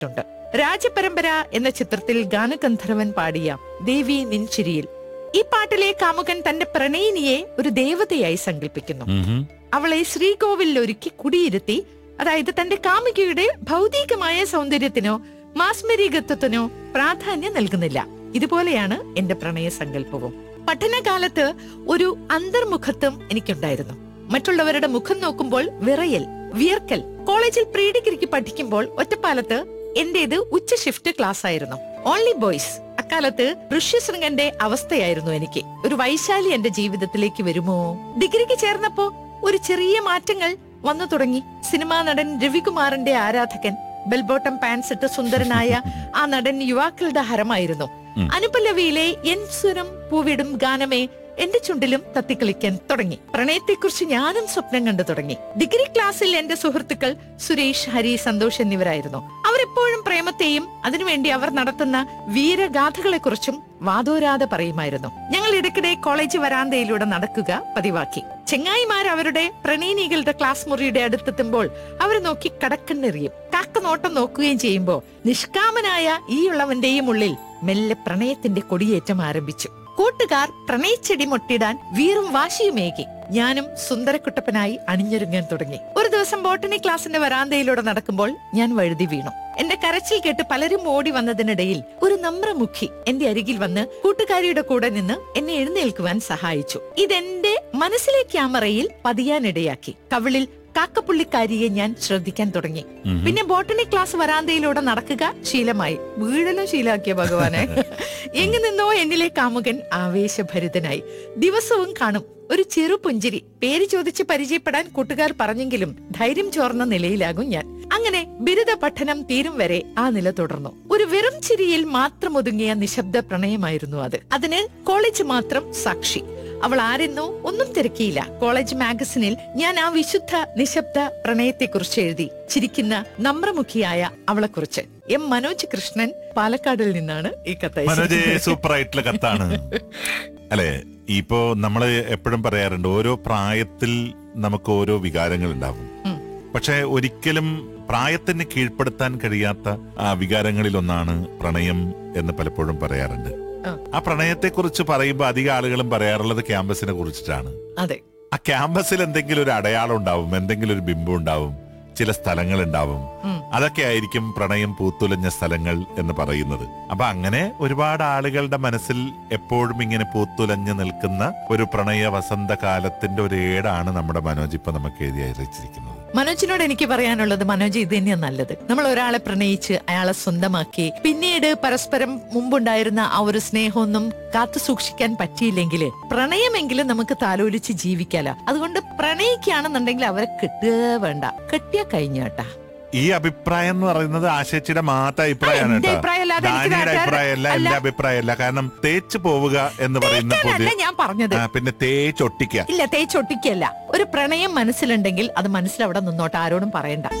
കേട്ടിട്ടുണ്ട് രാജപരമ്പര എന്ന ചിത്രത്തിൽ ഗാനഗന്ധർവൻ പാടിയ ദേവി നിൻചിരിയിൽ ഈ പാട്ടിലെ കാമുകൻ തന്റെ പ്രണയിനിയെ ഒരു ദേവതയായി സങ്കല്പിക്കുന്നു ഉം. അവളെ ശ്രീകോവിലിൽ ഒരുക്കി കുടിയിരുത്തി അതായത് തന്റെ കാമുകിയുടെ ഭൗതികമായ സൗന്ദര്യത്തിനോ മാസ്മരീകത്വത്തിനോ പ്രാധാന്യം നൽകുന്നില്ല ഇതുപോലെയാണ് എന്റെ പ്രണയ സങ്കല്പവും പഠനകാലത്ത് ഒരു അന്തർമുഖത്വം എനിക്കുണ്ടായിരുന്നു മറ്റുള്ളവരുടെ മുഖം നോക്കുമ്പോൾ വിറയൽ വിയർക്കൽ കോളേജിൽ പ്രീ ഡിഗ്രിക്ക് പഠിക്കുമ്പോൾ ഒറ്റപ്പാലത്ത് എന്റേത് ഉച്ച ഷിഫ്റ്റ് ക്ലാസ് ആയിരുന്നു ഓൺലി ബോയ്സ് അക്കാലത്ത് ഋഷ്യശൃംഗന്റെ അവസ്ഥയായിരുന്നു എനിക്ക് ഒരു വൈശാലി എന്റെ ജീവിതത്തിലേക്ക് വരുമോ ഡിഗ്രിക്ക് ചേർന്നപ്പോ ഒരു ചെറിയ മാറ്റങ്ങൾ വന്നു തുടങ്ങി സിനിമാ നടൻ രവികുമാറിന്റെ ആരാധകൻ ബെൽബോട്ടം പാൻസ് ഇട്ട് സുന്ദരനായ ആ നടൻ യുവാക്കളുടെ ഹരമായിരുന്നു ഉം. അനുപല്ലവിയിലെ എൻ സ്വരം പൂവിടും ഗാനമേ എന്റെ ചുണ്ടിലും തത്തിക്കളിക്കാൻ തുടങ്ങി പ്രണയത്തെക്കുറിച്ച് ഞാനും സ്വപ്നം കണ്ടു തുടങ്ങി ഡിഗ്രി ക്ലാസ്സിൽ എന്റെ സുഹൃത്തുക്കൾ സുരേഷ് ഹരി സന്തോഷ് എന്നിവരായിരുന്നു അവരെപ്പോഴും പ്രേമത്തെയും അതിനുവേണ്ടി അവർ നടത്തുന്ന വീരഗാഥകളെക്കുറിച്ചും വാദോരാതെ പറയുമായിരുന്നു ഞങ്ങൾ ഇടയ്ക്കിടെ കോളേജ് വരാന്തയിലൂടെ നടക്കുക പതിവാക്കി ചെങ്ങായിമാർ അവരുടെ പ്രണയിനികളുടെ ക്ലാസ് മുറിയുടെ അടുത്തെത്തുമ്പോൾ അവരെ നോക്കി കടക്കണ്ണെറിയും കാക്ക നോട്ടം നോക്കുകയും ചെയ്യുമ്പോൾ നിഷ്കാമനായ ഈ ഉള്ളവന്റെയും ഉള്ളിൽ മെല്ലെ പ്രണയത്തിന്റെ കൊടിയേറ്റം ആരംഭിച്ചു കൂട്ടുകാർ പ്രണയിച്ചെടി മൊട്ടിടാൻ വീറും വാശിയുമേകി ഞാനും സുന്ദരക്കുട്ടപ്പനായി അണിഞ്ഞൊരുങ്ങാൻ തുടങ്ങി ഒരു ദിവസം ബോട്ടണി ക്ലാസിന്റെ വരാന്തയിലൂടെ നടക്കുമ്പോൾ ഞാൻ വഴുതി വീണു എന്റെ കരച്ചിൽ കേട്ട് പലരും ഓടി വന്നതിനിടയിൽ ഒരു നമ്രമുഖി എന്റെ അരികിൽ വന്ന് കൂട്ടുകാരിയുടെ കൂടെ നിന്ന് എന്നെ എഴുന്നേൽക്കുവാൻ സഹായിച്ചു ഇതെന്റെ മനസ്സിലെ ക്യാമറയിൽ പതിയാനിടയാക്കി കവിളിൽ കാക്കപ്പുള്ളിക്കാരിയെ ഞാൻ ശ്രദ്ധിക്കാൻ തുടങ്ങി ഉം. പിന്നെ ബോട്ടണി ക്ലാസ് വരാന്തയിലൂടെ നടക്കുക ശീലമായി വീഴലും ശീലാക്കിയ ഭഗവാനെ എങ്ങു നിന്നോ എന്നിലെ കാമുകൻ ആവേശഭരിതനായി ദിവസവും കാണും ഒരു ചെറു പുഞ്ചിരി പേര് ചോദിച്ച് പരിചയപ്പെടാൻ കൂട്ടുകാർ പറഞ്ഞെങ്കിലും ധൈര്യം ചോർന്ന നിലയിലാകും ഞാൻ അങ്ങനെ ബിരുദ പഠനം തീരും വരെ ആ നില തുടർന്നു ഒരു വെറും ചിരിയിൽ മാത്രം ഒതുങ്ങിയ നിശബ്ദ പ്രണയമായിരുന്നു അത് അതിന് കോളേജ് മാത്രം സാക്ഷി അവൾ ആരെന്നോ ഒന്നും തിരക്കിയില്ല കോളേജ് മാഗസിനിൽ ഞാൻ ആ വിശുദ്ധ നിശബ്ദ പ്രണയത്തെക്കുറിച്ച് എഴുതി ചിരിക്കുന്ന നമ്രമുഖിയായ അവളെക്കുറിച്ച് എം മനോജ് കൃഷ്ണൻ പാലക്കാടിൽ നിന്നാണ് ഈ കത്ത് മനോജ് അയച്ചത്. സൂപ്പർ ആയിട്ടുള്ള കത്താണ് അല്ലെ ഇപ്പോ നമ്മള് എപ്പോഴും പറയാറുണ്ട് ഓരോ പ്രായത്തിൽ നമുക്ക് ഓരോ വികാരങ്ങൾ ഉണ്ടാവും ഉം. പക്ഷെ ഒരിക്കലും പ്രായത്തിന് കീഴ്പ്പെടുത്താൻ കഴിയാത്ത ആ വികാരങ്ങളിൽ ഒന്നാണ് പ്രണയം എന്ന് പലപ്പോഴും പറയാറുണ്ട് ആ. ആ പ്രണയത്തെ കുറിച്ച് പറയുമ്പോൾ അധിക ആളുകളും പറയാറുള്ളത് ക്യാമ്പസിനെ കുറിച്ചിട്ടാണ് അതെ ആ ക്യാമ്പസിൽ എന്തെങ്കിലും ഒരു അടയാളം ഉണ്ടാവും എന്തെങ്കിലും ഒരു ബിംബം ഉണ്ടാവും ചില സ്ഥലങ്ങൾ ഉണ്ടാവും ഉം. അതൊക്കെ ആയിരിക്കും പ്രണയം പൂത്തുലഞ്ഞ സ്ഥലങ്ങൾ എന്ന് പറയുന്നത് അപ്പൊ അങ്ങനെ ഒരുപാട് ആളുകളുടെ മനസ്സിൽ എപ്പോഴും ഇങ്ങനെ പൂത്തുലഞ്ഞു നിൽക്കുന്ന ഒരു പ്രണയ വസന്തകാലത്തിന്റെ ഒരു ഏടാണ് നമ്മുടെ മനോജ് ഇപ്പൊ നമുക്ക് എഴുതി അയച്ചിരിക്കുന്നത് മനോജിനോട് എനിക്ക് പറയാനുള്ളത് മനോജ് ഇത് തന്നെയാണ് നല്ലത് നമ്മൾ ഒരാളെ പ്രണയിച്ച് അയാളെ സ്വന്തമാക്കി പിന്നീട് പരസ്പരം മുമ്പുണ്ടായിരുന്ന ആ ഒരു സ്നേഹമൊന്നും കാത്തു സൂക്ഷിക്കാൻ പറ്റിയില്ലെങ്കിൽ പ്രണയമെങ്കിലും നമുക്ക് താലോലിച്ച് ജീവിക്കാലോ അതുകൊണ്ട് പ്രണയിക്കുകയാണെന്നുണ്ടെങ്കിൽ അവരെ കിട്ടുക വേണ്ട കെട്ടിയ കഴിഞ്ഞാട്ടാ ഈ അഭിപ്രായം എന്ന് പറയുന്നത് ആശേച്ചിയുടെ മാത്രം അഭിപ്രായമാണ് എന്റെ കേട്ടോ അഭിപ്രായമല്ലാതെ എനിക്ക് ദാനിയുടെ നാട്ടുകാരുടെ- അഭിപ്രായമല്ല എന്റെ അല്ല. അഭിപ്രായമല്ല കാരണം തേച്ച് പോവുക എന്ന് പറയുന്ന തേക്കാനല്ല പുതിയ ഞാൻ പറഞ്ഞത് ആ, പിന്നെ തേച്ചൊട്ടിക്കുക ഇല്ല തേച്ചൊട്ടിക്കല്ല ഒരു പ്രണയം മനസ്സിലുണ്ടെങ്കിൽ അത് മനസ്സിൽ അവിടെ നിന്നോട്ട് ആരോടും പറയണ്ട